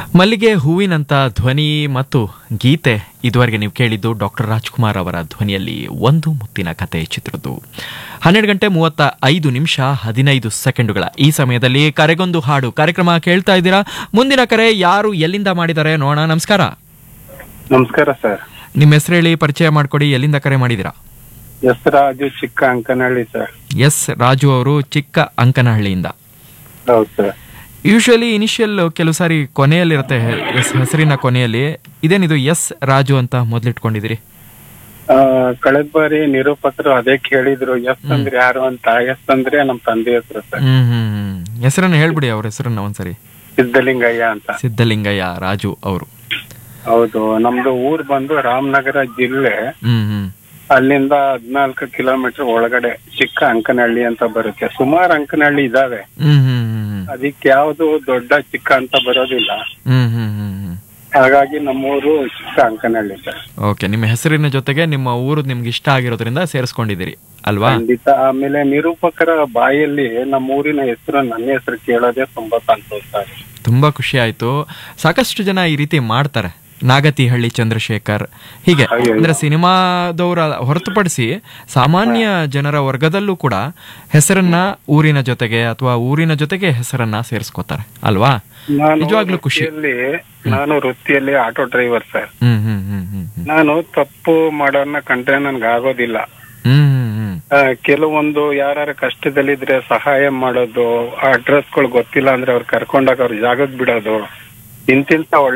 ಮಲ್ಲಿಗೆ ಹೂವಿನಂತ ಧ್ವನಿ ಮತ್ತು ಗೀತೆ ಇದುವರೆಗೆ ನೀವು ಕೇಳಿದ್ದು ಡಾಕ್ಟರ್ ರಾಜ್ಕುಮಾರ್ ಅವರ ಧ್ವನಿಯಲ್ಲಿ ಒಂದು ಮುತ್ತಿನ ಕತೆ ಚಿತ್ರದ್ದು ಹನ್ನೆರಡು ಗಂಟೆ ಮೂವತ್ತ ಐದು ನಿಮಿಷ ಹದಿನೈದು ಸೆಕೆಂಡುಗಳ ಈ ಸಮಯದಲ್ಲಿ ಕರೆಗೊಂದು ಹಾಡು ಕಾರ್ಯಕ್ರಮ ಕೇಳ್ತಾ ಇದ್ದೀರಾ ಮುಂದಿನ ಕರೆ ಯಾರು ಎಲ್ಲಿಂದ ಮಾಡಿದ್ದಾರೆ ನೋಡೋಣ ನಮಸ್ಕಾರ ನಮಸ್ಕಾರ ಸರ್ ನಿಮ್ಮ ಹೆಸರು ಹೇಳಿ ಪರಿಚಯ ಮಾಡ್ಕೊಡಿ ಎಲ್ಲಿಂದ ಕರೆ ಮಾಡಿದ್ದೀರಾ ಎಸ್ ರಾಜು ಚಿಕ್ಕ ಅಂಕನಹಳ್ಳಿ ಸರ್ ಎಸ್ ರಾಜು ಅವರು ಚಿಕ್ಕ ಅಂಕನಹಳ್ಳಿಯಿಂದ ಹೌದು ಸರ್ ಯೂಶುವಲಿ ಇನಿಷಿಯಲ್ ಕೆಲವು ಸಾರಿ ಕೊನೆಯಲ್ಲಿರುತ್ತೆ ಹೆ- ಎಸ್ ಹೆಸರಿನ ಕೊನೆಯಲ್ಲಿ ಇದೇನಿದು ಎಸ್ ರಾಜು ಅಂತ ಮೊದಲಿಟ್ಕೊಂಡಿದ್ದೀರಿ ಆ, ಕಳೆದ ಬಾರಿ ನಿರೂಪಕರು ಅದೇ ಕೇಳಿದ್ರು ಎಸ್ ಅಂದ್ರೆ ಯಾರು ಅಂತ ಎಸ್ ಅಂದ್ರೆ ನಮ್ ತಂದೆ ಹೆಸರು ಸರ್ ಹ್ಮ್ ಹ್ಮ್ ಹ್ಮ್ ಹೆಸರನ್ನ ಹೇಳ್ಬಿಡಿ ಅವ್ರ ಹೆಸರನ್ನ ಒಂದ್ಸರಿ ಸಿದ್ದಲಿಂಗಯ್ಯ ಅಂತ ಸಿದ್ದಲಿಂಗಯ್ಯ ರಾಜು ಅವರು ಹೌದು ನಮ್ದು ಊರ್ ಬಂದು ರಾಮನಗರ ಜಿಲ್ಲೆ ಹ್ಮ್ ಹ್ಮ್ ಅಲ್ಲಿಂದ ಹದ್ನಾಲ್ಕು ಕಿಲೋಮೀಟರ್ ಒಳಗಡೆ ಚಿಕ್ಕ ಅಂಕನಹಳ್ಳಿ ಅಂತ ಬರುತ್ತೆ ಸುಮಾರು ಅಂಕನಹಳ್ಳಿ ಇದಾವೆ ಹ್ಮ್ ಹ್ಮ್ ಹ್ಮ್ ಅದಕ್ಕೆ ಯಾವ್ದು ದೊಡ್ಡ ಚಿಕ್ಕ ಅಂತ ಬರೋದಿಲ್ಲ ಹ್ಮ್ ಹ್ಮ್ ಹ್ಮ್ ಹ್ಮ್ ಹಾಗಾಗಿ ನಮ್ಮೂರು ಚಿಕ್ಕ ಅಂಕನಹಳ್ಳಿ ಸರ್ ಓಕೆ ನಿಮ್ಮ ಹೆಸರಿನ ಜೊತೆಗೆ ನಿಮ್ಮ ಊರು ನಿಮ್ಗೆ ಇಷ್ಟ ಆಗಿರೋದ್ರಿಂದ ಸೇರಿಸ್ಕೊಂಡಿದ್ದೀರಿ ಅಲ್ವಾ ಖಂಡಿತ ಆಮೇಲೆ ನಿರೂಪಕರ ಬಾಯಲ್ಲಿ ನಮ್ಮ ಊರಿನ ಹೆಸರು ನನ್ನ ಹೆಸರು ಕೇಳೋದೇ ತುಂಬಾ ಸಂತೋಷ ಆಗುತ್ತೆ. ತುಂಬಾ ಖುಷಿ ಆಯ್ತು ಸಾಕಷ್ಟು ಜನ ಈ ರೀತಿ ಮಾಡ್ತಾರೆ ನಾಗತಿಹಳ್ಳಿ ಚಂದ್ರಶೇಖರ್ ಹೀಗೆ ಅಯ್ಯೋ. ಅಂದ್ರೆ ಸಿನಿಮಾದವರ ಹೊರತುಪಡಿಸಿ ಸಾಮಾನ್ಯ ಜನರ ವರ್ಗದಲ್ಲೂ ಕೂಡ ಹೆಸರನ್ನ ಊರಿನ ಜೊತೆಗೆ ಅಥವಾ ಊರಿನ ಜೊತೆಗೆ ಹೆಸರನ್ನ ಸೇರಿಸ್ಕೋತಾರೆ ಅಲ್ವಾ ನಾನು ನಿಜವಾಗ್ಲೂ ಖುಷಿ. ವೃತ್ತಿಯಲ್ಲಿ ನಾನು ವೃತ್ತಿಯಲ್ಲಿ ಆಟೋ ಡ್ರೈವರ್ ಸರ್ ಹ್ಮ್ ಹ್ಮ್ ಹ್ಮ್ ಹ್ಮ್ ಹ್ಮ್ ನಾನು ತಪ್ಪು ಮಾಡೋರ್ನ ಕಂಡ್ರೆ ನನ್ಗೆ ಆಗೋದಿಲ್ಲ ಹ್ಮ್ ಹ್ಮ್ ಹ್ಮ್ ಆ, ಕೆಲವೊಂದು ಯಾರು ಕಷ್ಟದಲ್ಲಿದ್ರೆ ಸಹಾಯ ಮಾಡೋದು ಅಡ್ರೆಸ್ಗಳು ಗೊತ್ತಿಲ್ಲ ಅಂದ್ರೆ ಅವ್ರು ಕರ್ಕೊಂಡಾಗ ಅವ್ರ ಜಾಗಕ್ಕೆ ಬಿಡೋದು ಇಂತಿಂತ